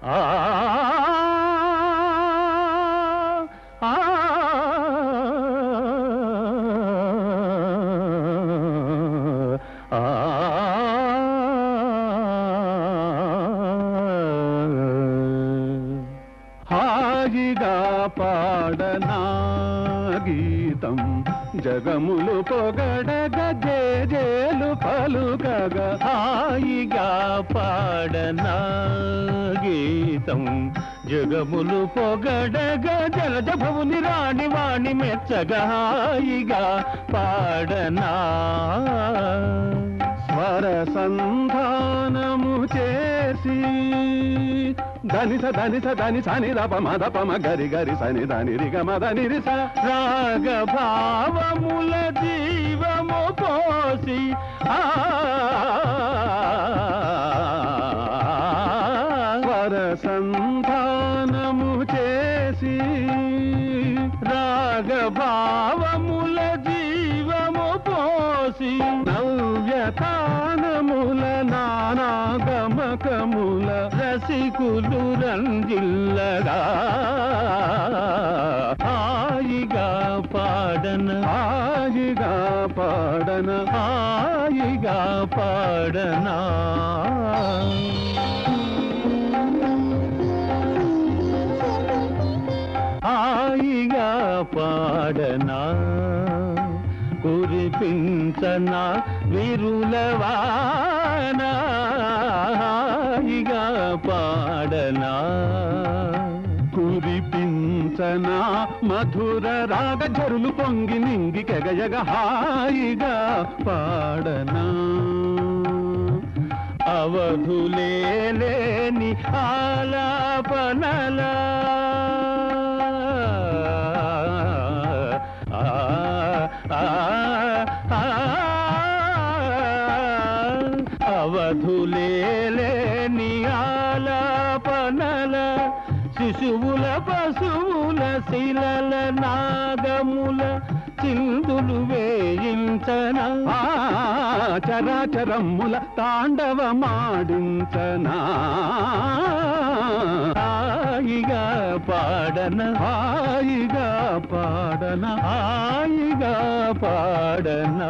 ఆ ఆ ఆ హాయిగా పాడనా గీతం జగములు పొగడగ జేజేలు పలుకగ హాయిగా పాడనా గీతం జగములు పొగడగ జలజభవుని రాణి వాణి మెచ్చగా హాయిగా పాడనా స్వర సంధానము చేసి ధనిస ధనిస ధని సని దప మద పమ గరి గరి సని ధని రిగ మద నిరిస రాగ భావముల జీవము పోసి ఆ స్వర సంధానము చేసి రాగ భావముల జీవము పోసి నవ్యతానముల నానాగమకముల రసికులు రంజిల్లగా హాయిగా పాడన హాయిగా పాడన హాయిగా పాడనా హాయిగా పాడనా కురిపించనా విరులవానా హాయిగా పాడనా కురిపించనా మధుర రాగ జరులు పొంగి నింగి కెగయగ హాయిగా పాడనా అవధులేని ఆలాపనలా ఆ, ఆ, ఆ, అవధులేని ఆలాపనల శిశువుల పశువుల శిలల నాగముల చిందులు వేయించన చరాచరమ్ముల తాండవమాడించనా హాయిగా పాడన హాయిగా పాడన హాయిగా పాడనా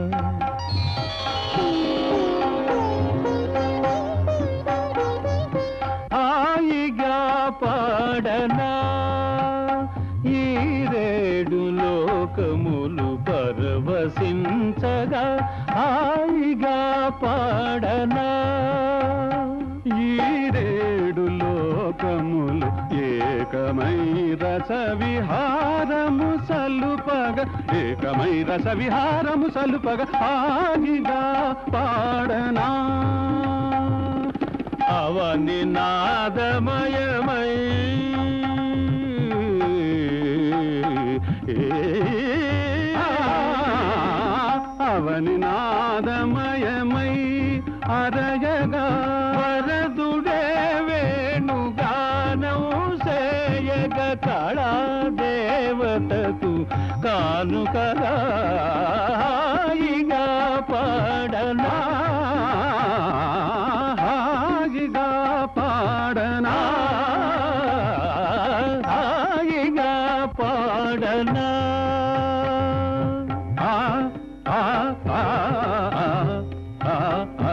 హాయిగా పాడనా ఈ రేడు లోకములు పరవశించగా హాయిగా పాడనా ఈ రేడు లోకములు ఏకమై రస విహారము సలుపగ ఏకమై రస విహారము సలుపగ హాయిగా పాడనా అవని నాదమయమై అవని నాదమయమై అరయగా వరదుడే వేణుగానం సేయగ కళా దేవతకు కానుకగా హాయిగా పాడనా హాయిగా పాడనా హాయిగా పాడనా ఆ, ఆ, ఆ, ఆ, ఆ,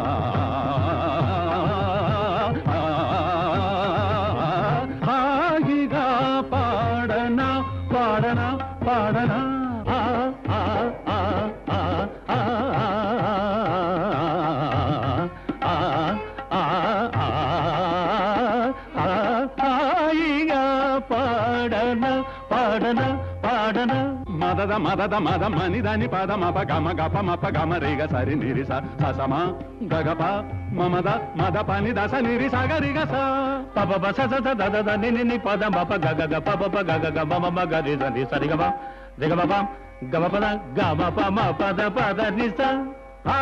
హాయిగా పాడనా పాడనా పాడనా ఆ, ఆ, ఆ, ఆ, ఆ, ఆ, ఆ, ఆ, హాయిగా పాడన పాడన పాడన మదద మదద మద మనిదని పద మప గమ గప మప గమ రేగ సరి నిరిస ససమ గగప మమద మద పని దశ నిరి సగరిగ స పప బస స స దద ద ని ని ని పద మప గగ గ ప ప ప గగ గ మమ మ గ రి స ని సరి గ మ రి గ మ ప గ మ పద గ మ ప మ పద పద ని స ఆ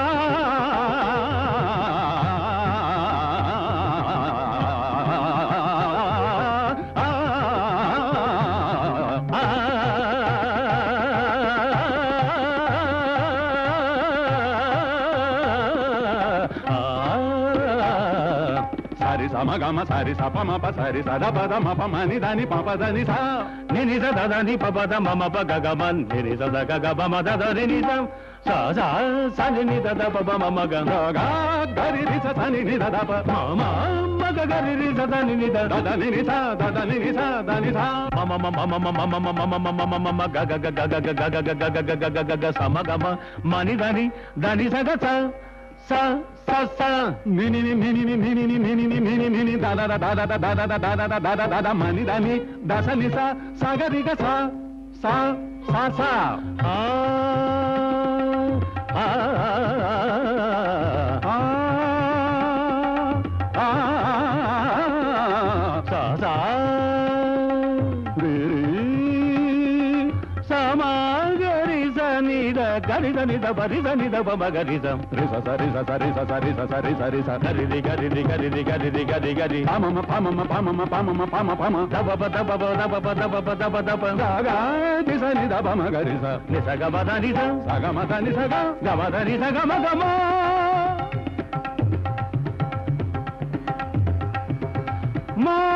సరి సమ గమ సరి సప మప సరి సద పద మప మని దని పప దని సా నిని స దద ని ప పద మమ ప గ గ మ నిని స ద గ గ ప మ ద ద ని ని స స స స ని ని ద ద ప ప మ మ గ గా గరి రి స సని ని దద ప మ మ మ గ గ రి రి స ద ని ని ద ద దద ని ని సా దద ని ని సా దని సా మ మ మ మ మ మ మ మ మ మ మ మ మ మ మ గ గ గ గ గ గ గ గ గ గ గ గ గ గ గ స మ గ మ మ ని ద ని ద ని స గ స స స స ని ని ని ని ని ని ని ని ని ని ని ని ని ని ని దద ద దద ద దద ద దద ద దద దద మని దని దస ని సా సా గరి గ సా సా సా సా ఆ ఆ ఆ ఆ స స రి రి సమాగరి సని ద గరి దని ద బరి దని ద బ గరి ద రి స సరి స సరి స సరి స సరి సరి స గరి ది గరి ది గరి ది గరి ది గరి గరి పమమ పమమ పమమ పమమ పమ పమ ద బ బ ద బ బ ద బ బ ద బ బ ద బ ద బ ద గా ని స ని ద పమ గరి స ని స గ బ ద ని స స గ మ ద ని స గ గ బ ద ని స గ మ గ మ మా